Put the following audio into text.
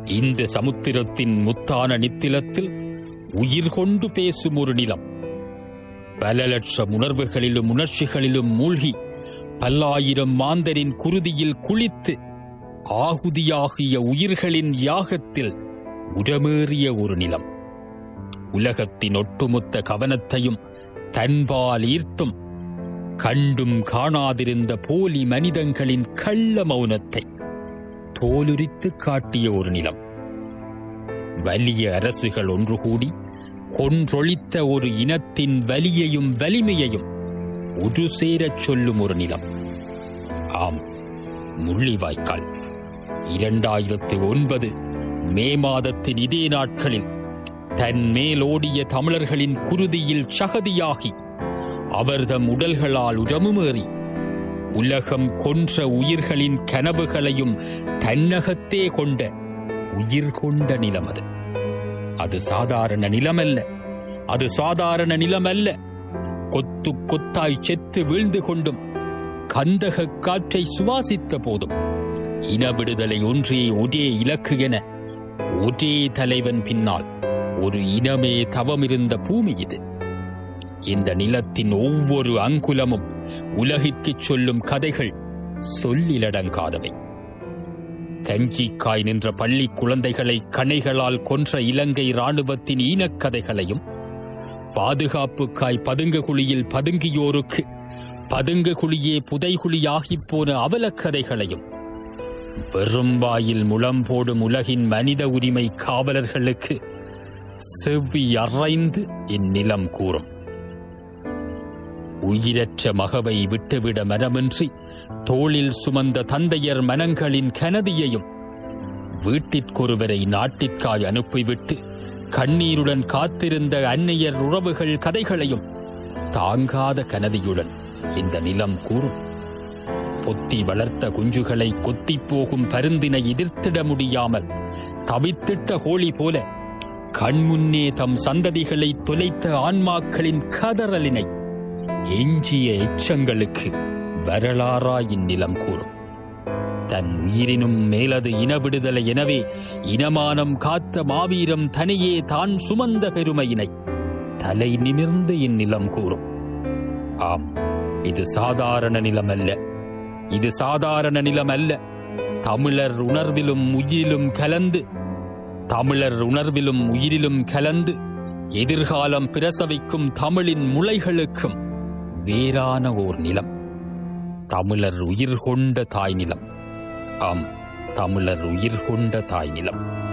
இந்த சமுத்திரத்தின் முத்தான நித்திலத்தில் உயிர் கொண்டு பேசும் ஒரு நிலம் பல லட்சம் உணர்வுகளிலும் உணர்ச்சிகளிலும் மூழ்கி பல்லாயிரம் மாந்தரின் குருதியில் குளித்து ஆகுதியாகிய உயிர்களின் யாகத்தில் உரமேறிய ஒரு நிலம் உலகத்தின் ஒட்டுமொத்த கவனத்தையும் தன்பால் ஈர்த்தும் கண்டும் காணாதிருந்த போலி மனிதங்களின் கள்ள மௌனத்தை தோலுரித்து காட்டிய ஒரு நிலம் வலிய அரசுகள் ஒன்று கூடி கொன்றொழித்த ஒரு இனத்தின் வலியையும் வலிமையையும் ஒரு சேரச் சொல்லும் ஒரு நிலம் ஆம் முள்ளிவாய்க்கால் இரண்டாயிரத்து ஒன்பது மே மாதத்தின் இதே நாட்களில் தன் மேலோடிய தமிழர்களின் குருதியில் சகதியாகி அவர்தம் உடல்களால் உடமுமேறி உலகம் கொன்ற உயிர்களின் கனவுகளையும் தன்னகத்தே கொண்ட உயிர் கொண்ட நிலம் அது அது சாதாரண நிலமல்ல அது சாதாரண நிலமல்ல கொத்து கொத்தாய் செத்து வீழ்ந்து கொண்டும் கந்தக காற்றை சுவாசித்த போதும் இன விடுதலை ஒன்றே ஒரே இலக்கு என ஒரே தலைவன் பின்னால் ஒரு இனமே தவமிருந்த பூமி இது இந்த நிலத்தின் ஒவ்வொரு அங்குலமும் உலகிற்குச் சொல்லும் கதைகள் சொல்லிலடங்காதவை கஞ்சிக்காய் நின்ற பள்ளி குழந்தைகளை கணைகளால் கொன்ற இலங்கை ராணுவத்தின் ஈனக்கதைகளையும் பாதுகாப்புக்காய் பதுங்க குழியில் பதுங்கியோருக்கு பதுங்க குழியே புதைகுழியாகிப் போன அவலக்கதைகளையும் வெறும் வாயில் முளம் போடும் உலகின் மனித உரிமை காவலர்களுக்கு செவ்வி அறைந்து இந்நிலம் கூறும் உயிரற்ற மகவை விட்டுவிட மனமின்றி தோளில் சுமந்த தந்தையர் மனங்களின் கனதியையும் வீட்டிற்கொருவரை நாட்டிற்காய் அனுப்பிவிட்டு கண்ணீருடன் காத்திருந்த அன்னையர் உறவுகள் கதைகளையும் தாங்காத கனதியுடன் இந்த நிலம் கூறும் பொத்தி வளர்த்த குஞ்சுகளை கொத்திப் போகும் பருந்தினை எதிர்த்திட முடியாமல் தவித்திட்ட கோழி போல கண்முன்னே தம் சந்ததிகளை தொலைத்த ஆன்மாக்களின் கதறலினை எஞ்சிய எச்சங்களுக்கு வரலாறா இந்நிலம் கூறும் தன் உயிரினும் மேலது இன விடுதலை எனவே இனமானம் காத்த மாவீரம் தனியே தான் சுமந்த பெருமையினை தலை நிமிர்ந்து இந்நிலம் கூறும் ஆம் இது சாதாரண நிலம் அல்ல இது சாதாரண நிலம் அல்ல தமிழர் உணர்விலும் உயிரிலும் கலந்து தமிழர் உணர்விலும் உயிரிலும் கலந்து எதிர்காலம் பிரசவிக்கும் தமிழின் முளைகளுக்கும் வேறான ஓர் நிலம் தமிழர் உயிர் கொண்ட தாய் நிலம் ஆம் தமிழர் உயிர் கொண்ட தாய் நிலம்